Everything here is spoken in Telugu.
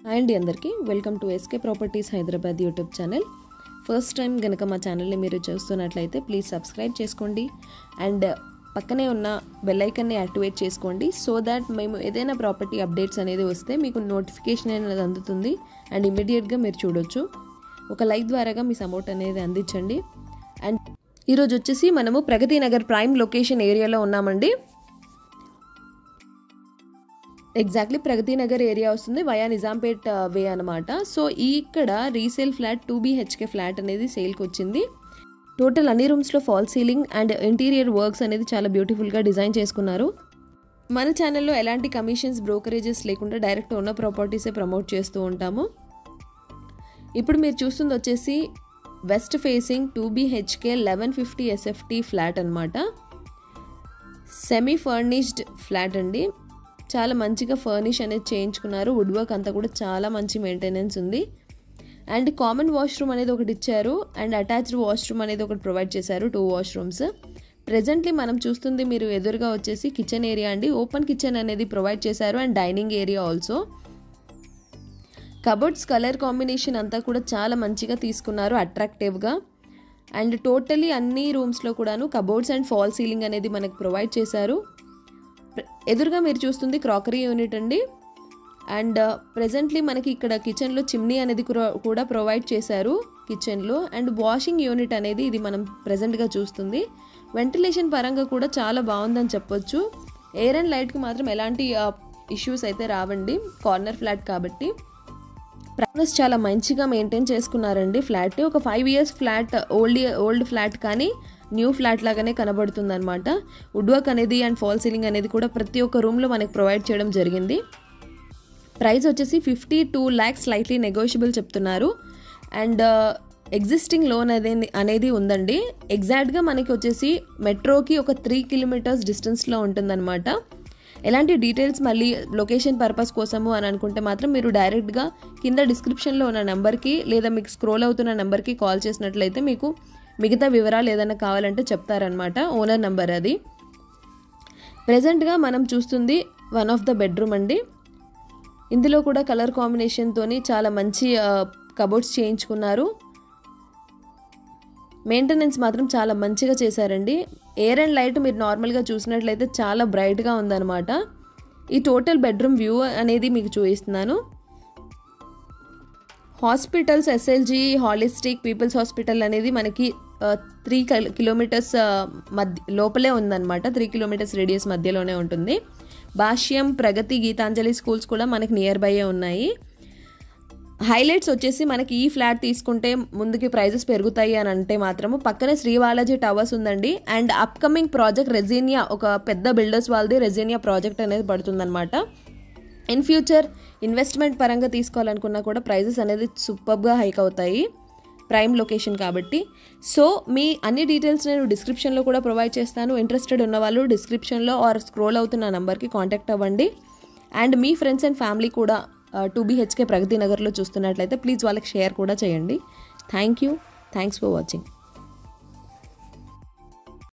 హాయ్ అండి అందరికీ welcome to SK properties Hyderabad YouTube channel first time కనుక మా ఛానల్ని మీరు చూస్తున్నట్లయితే ప్లీజ్ సబ్స్క్రైబ్ చేసుకోండి అండ్ పక్కనే ఉన్న బెల్ ఐకన్ని యాక్టివేట్ చేసుకోండి సో దాట్ మేము ఏదైనా ప్రాపర్టీ అప్డేట్స్ అనేది వస్తే మీకు నోటిఫికేషన్ అనేది అందుతుంది అండ్ ఇమీడియట్గా మీరు చూడొచ్చు ఒక లైక్ ద్వారాగా మీ సపోర్ట్ అనేది అందించండి అండ్ ఈరోజు వచ్చేసి మనము ప్రగతి నగర్ ప్రైమ్ లొకేషన్ ఏరియాలో ఉన్నామండి ఎగ్జాక్ట్లీ ప్రగతి నగర్ ఏరియా వస్తుంది వయా నిజాంపేట్ వే అనమాట సో ఈ ఇక్కడ resale flat two BHK flat అనేది సేల్కి వచ్చింది టోటల్ అన్ని రూమ్స్లో false ceiling and interior works అనేది చాలా బ్యూటిఫుల్గా డిజైన్ చేసుకున్నారు మన ఛానల్లో ఎలాంటి కమిషన్స్ బ్రోకరేజెస్ లేకుండా డైరెక్ట్ ఉన్న ప్రాపర్టీసే ప్రమోట్ చేస్తూ ఉంటాము ఇప్పుడు మీరు చూస్తుంది వచ్చేసి west facing two BHK eleven fifty SFT flat అనమాట సెమీ ఫర్నిష్డ్ ఫ్లాట్ అండి చాలా మంచిగా ఫర్నిష్ అనేది చేయించుకున్నారు వుడ్ వర్క్ అంతా కూడా చాలా మంచి మెయింటెనెన్స్ ఉంది అండ్ కామన్ వాష్రూమ్ అనేది ఒకటి ఇచ్చారు అండ్ అటాచ్డ్ వాష్రూమ్ అనేది ఒకటి ప్రొవైడ్ చేశారు టూ వాష్రూమ్స్ ప్రెజెంట్లీ మనం చూస్తుంది మీరు ఎదురుగా వచ్చేసి కిచెన్ ఏరియా అండి ఓపెన్ కిచెన్ అనేది ప్రొవైడ్ చేశారు and dining area also cupboards colour combination అంతా కూడా చాలా మంచిగా తీసుకున్నారు అట్రాక్టివ్గా అండ్ టోటలీ అన్ని రూమ్స్లో కూడాను కబోర్డ్స్ అండ్ ఫాల్ సీలింగ్ అనేది మనకు ప్రొవైడ్ చేశారు ఎదురుగా మీరు చూస్తుంది క్రాకరీ యూనిట్ అండి అండ్ ప్రెజెంట్లీ మనకి ఇక్కడ కిచెన్లో చిమ్నీ అనేది కూడా ప్రొవైడ్ చేశారు కిచెన్లో అండ్ వాషింగ్ యూనిట్ అనేది ఇది మనం ప్రజెంట్గా చూస్తుంది వెంటిలేషన్ పరంగా కూడా చాలా బాగుందని చెప్పొచ్చు ఎయిర్ అండ్ లైట్కి మాత్రం ఎలాంటి ఇష్యూస్ అయితే రావండి కార్నర్ ఫ్లాట్ కాబట్టి ప్రైవస్ చాలా మంచిగా మెయింటైన్ చేసుకున్నారండి ఫ్లాట్ని ఒక five years flat old old flat కానీ న్యూ ఫ్లాట్ లాగానే కనబడుతుంది అనమాట వుడ్ వర్క్ అనేది అండ్ ఫాల్ సీలింగ్ అనేది కూడా ప్రతి ఒక్క రూమ్లో మనకి ప్రొవైడ్ చేయడం జరిగింది ప్రైస్ వచ్చేసి fifty two lakhs slightly negotiable చెప్తున్నారు అండ్ ఎగ్జిస్టింగ్ లోన్ అనేది అనేది ఉందండి ఎగ్జాక్ట్గా మనకి వచ్చేసి మెట్రోకి ఒక త్రీ కిలోమీటర్స్ డిస్టెన్స్లో ఉంటుందన్నమాట ఎలాంటి డీటెయిల్స్ మళ్ళీ లొకేషన్ పర్పస్ కోసము అని అనుకుంటే మాత్రం మీరు డైరెక్ట్గా కింద డిస్క్రిప్షన్లో ఉన్న నెంబర్కి లేదా మీకు స్క్రోల్ అవుతున్న నెంబర్కి కాల్ చేసినట్లయితే మీకు మిగతా వివరాలు ఏదైనా కావాలంటే చెప్తారనమాట ఓనర్ నెంబర్ అది ప్రజెంట్గా మనం చూస్తుంది వన్ ఆఫ్ ద బెడ్రూమ్ అండి ఇందులో కూడా కలర్ కాంబినేషన్తో చాలా మంచి కబోర్డ్స్ చేయించుకున్నారు మెయింటెనెన్స్ మాత్రం చాలా మంచిగా చేశారండి ఎయిర్ అండ్ లైట్ మీరు నార్మల్గా చూసినట్లయితే చాలా బ్రైట్గా ఉందన్నమాట ఈ టోటల్ బెడ్రూమ్ వ్యూ అనేది మీకు చూపిస్తున్నాను hospitals SLG holistic peoples hospital అనేది మనకి త్రీ కిలోమీటర్స్ మధ్య లోపలే ఉందన్నమాట త్రీ కిలోమీటర్స్ రేడియస్ మధ్యలోనే ఉంటుంది భాష్యం ప్రగతి గీతాంజలి స్కూల్స్ కూడా మనకి నియర్ బైయే ఉన్నాయి హైలైట్స్ వచ్చేసి మనకి ఈ ఫ్లాట్ తీసుకుంటే ముందుకి ప్రైజెస్ పెరుగుతాయి అని అంటే మాత్రము పక్కనే శ్రీవాలాజీ టవర్స్ ఉందండి అండ్ అప్కమింగ్ ప్రాజెక్ట్ రెజీనియా ఒక పెద్ద బిల్డర్స్ వాళ్ళది రెజీనియా ప్రాజెక్ట్ అనేది పడుతుందన్నమాట ఇన్ ఫ్యూచర్ ఇన్వెస్ట్మెంట్ పరంగా తీసుకోవాలనుకున్నా కూడా ప్రైజెస్ అనేది సూపర్గా హైక్ అవుతాయి ప్రైమ్ లొకేషన్ కాబట్టి సో మీ అన్ని డీటెయిల్స్ నేను డిస్క్రిప్షన్లో కూడా ప్రొవైడ్ చేస్తాను ఇంట్రెస్టెడ్ ఉన్న వాళ్ళు డిస్క్రిప్షన్లో ఆర్ స్క్రోల్ అవుతున్న నెంబర్కి కాంటాక్ట్ అవ్వండి అండ్ మీ ఫ్రెండ్స్ అండ్ ఫ్యామిలీ కూడా టూ బీహెచ్కే ప్రగతి నగర్లో చూస్తున్నట్లయితే ప్లీజ్ వాళ్ళకి షేర్ కూడా చేయండి thank you thanks for watching